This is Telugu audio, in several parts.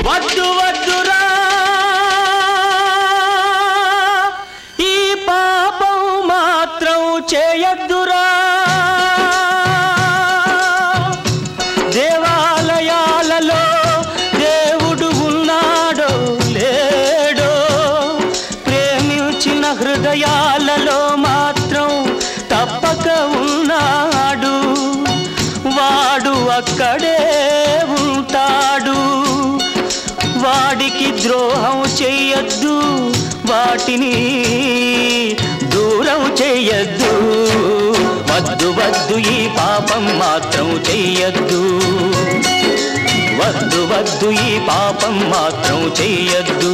వద్దు వద్దురా ఈ పాపం మాత్రం చేయొద్దురా దేవాలయాలలో దేవుడు ఉన్నాడో లేడో ప్రేమించిన హృదయాలలో మాత్రం తప్పక ఉన్నాడు వాడు అక్కడే ఉంటాడు వాడికి ద్రోహం చెయ్యొద్దు వాటిని దూరం చెయ్యొద్దు వద్దు వద్దు ఈ పాపం మాత్రం చెయ్యొద్దు వద్దు వద్దు ఈ పాపం మాత్రం చెయ్యొద్దు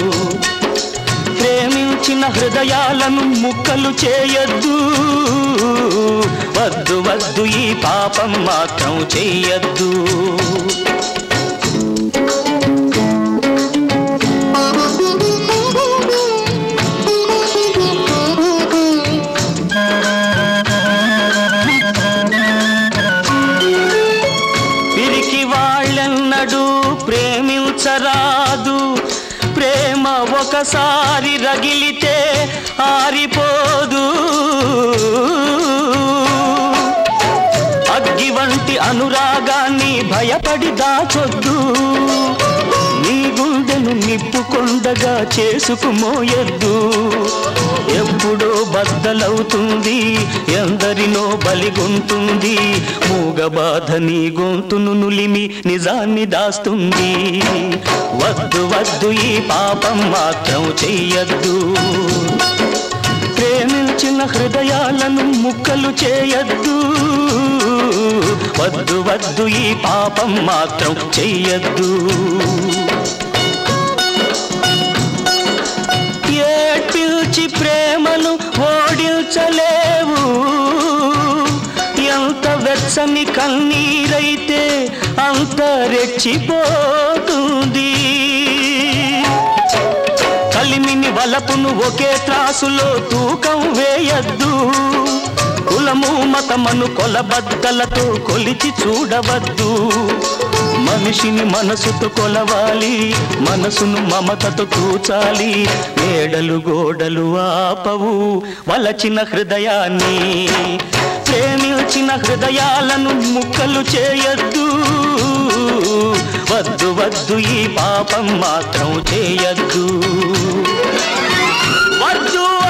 ప్రేమించిన హృదయాలను ముక్కలు చేయొద్దు వద్దు వద్దు ఈ పాపం మాత్రం చెయ్యొద్దు పిరికి వాళ్ళెన్నడూ ప్రేమించరాదు ప్రేమ ఒకసారి రగిలితే ఆరిపోదు అగ్గి వంటి అనురాగాన్ని భయపడి దాచొద్దు నీ గుండెను నిప్పుకొండగా చేసుకుమోయొద్దు ఎప్పుడో బద్దలవుతుంది ఎందరినో బలిగొంటుంది మూగబాధ నీ గొంతును నులిమి నిజాన్ని దాస్తుంది వద్దు వద్దు ఈ పాపం మాత్రం చెయ్యొద్దు ప్రేమించిన హృదయాలను ముక్కలు చేయొద్దు వద్దు వద్దు ఈ పాపం మాత్రం చెయ్యొద్దు ఏడ్పిల్చి ప్రేమను ఓడించలేవు ఎంత వెచ్చని కన్నీరైతే అంత రెచ్చిపోతుంది కలిమిని వలపును ఒకే త్రాసులో తూకం వేయద్దు కులము మతమను కొలబద్దలతో కొలిచి చూడవద్దు మనిషిని మనసుతో కొలవాలి మనసును మమతతో కూచాలి మేడలు గోడలు ఆపవు వలచిన హృదయాన్ని ప్రేమించిన హృదయాలను ముక్కలు చేయొద్దు వద్దు వద్దు ఈ పాపం మాత్రం చేయొద్దు వద్దు